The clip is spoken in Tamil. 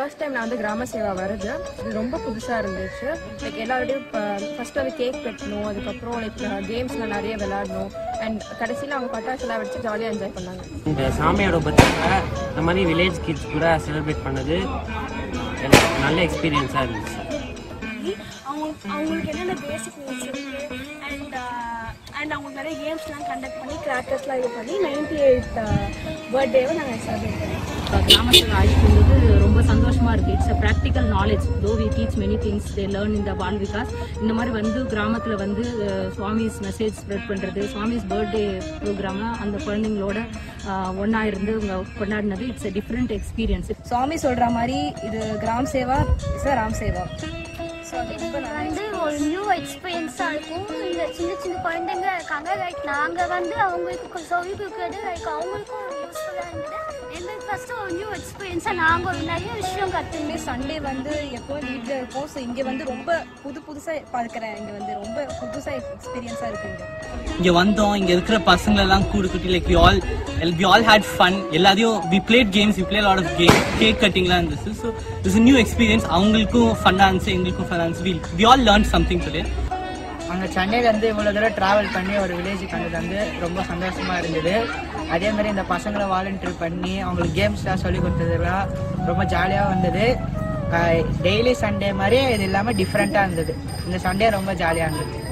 ஃபர்ஸ்ட் டைம் நான் வந்து கிராம சேவா வருது இது ரொம்ப புதுசாக இருந்துச்சு லைக் எல்லாரோடையும் இப்போ ஃபர்ஸ்ட் வந்து கேக் வெட்டணும் அதுக்கப்புறம் லைக் கேம்ஸ்லாம் நிறைய விளையாடணும் அண்ட் கடைசியில் அவங்க பட்டாசு எல்லாம் வெடிச்சு ஜாலியாக என்ஜாய் பண்ணாங்க இந்த சாமியோட பர்த்டே இந்த மாதிரி வில்லேஜ் கிட்ஸ் கூட செலிப்ரேட் பண்ணது எனக்கு நல்ல எக்ஸ்பீரியன்ஸாக இருந்துச்சு அவங்க அவங்களுக்கு என்னென்ன பேசிக் நீட்ஸ் இருக்கு அண்ட் அண்ட் அவங்களுக்கு நிறைய கேம்ஸ்லாம் கண்டக்ட் பண்ணி கிராக்கர்ஸ்லாம் இது பண்ணி நைன்டி எயிட் பர்த்டேவை நாங்கள் செலிப்ரேட் பண்ணோம் கிராமத்தில் ஆயிடுச்சுன்றது ரொம்ப சந்தோஷமா இருக்கு it's a practical knowledge though we teach many things they learn இந்த பால் விகாஸ் இந்த மாதிரி வந்து கிராமத்தில் வந்து அஹ், சுவாமிஸ் மெசேஜ் ஸ்ப்ரெட் பண்ணுறது சுவாமிஸ் பர்த்டே ப்ரோக்ராம்லாம் அந்த குழந்தைங்களோட ஒன்றா இருந்து அவங்க கொண்டாடினது it's a different experience swami சொல்ற மாதிரி இது கிராம் சேவா இஸ் ராம் சேவா ஸோ அது ரொம்ப நல்லா வந்து ஒரு நியூ எக்ஸ்பீரியன்ஸாக இருக்கும் இந்த சின்ன சின்ன குழந்தைங்க இருக்காங்க லைக் நாங்கள் வந்து அவங்களுக்கு சொல்லி கொடுக்குறது லைக் அவங்களுக்கும் யூஸ்ஃபுல்லாக இருந்தது எங்களுக்கு ஃபஸ்ட்டு ஒரு நியூ எக்ஸ்பீரியன்ஸாக நாங்கள் ஒரு நிறைய விஷயம் கற்றுருந்தோம் சண்டே வந்து எப்பவும் வீட்டில் இருப்போம் ஸோ இங்கே வந்து ரொம்ப புது புதுசாக பார்க்குறேன் இங்கே வந்து ரொம்ப புதுசாக எக்ஸ்பீரியன்ஸாக இருக்கு இங்கே இங்க வந்தோம் இங்க இருக்கிற பசங்க எல்லாம் கூடு குட்டி like we all we all had fun எல்லாத்தையும் we played games we play lot of game cake கட்டிங்லாம் இருந்துச்சு ஸோ இட்ஸ் நியூ எக்ஸ்பீரியன்ஸ் அவங்களுக்கும் ஃபன்னா இருந்துச்சு எங்களுக்கும் ஃபன்னா இருந்துச்சு we we all learn something today அங்கே சென்னையிலேருந்து இவ்வளோ தூரம் ட்ராவல் பண்ணி ஒரு வில்லேஜுக்கு வந்தது வந்து ரொம்ப சந்தோஷமா இருந்தது அதே மாதிரி இந்த பசங்களை வாலண்டியர் பண்ணி அவங்களுக்கு கேம்ஸ்லாம் சொல்லி கொடுத்ததெல்லாம் ரொம்ப ஜாலியாக வந்தது டெய்லி சண்டே மாதிரி இது இல்லாமல் டிஃப்ரெண்ட்டாக இருந்தது இந்த சண்டே ரொம்ப ஜாலியாக இருந்தது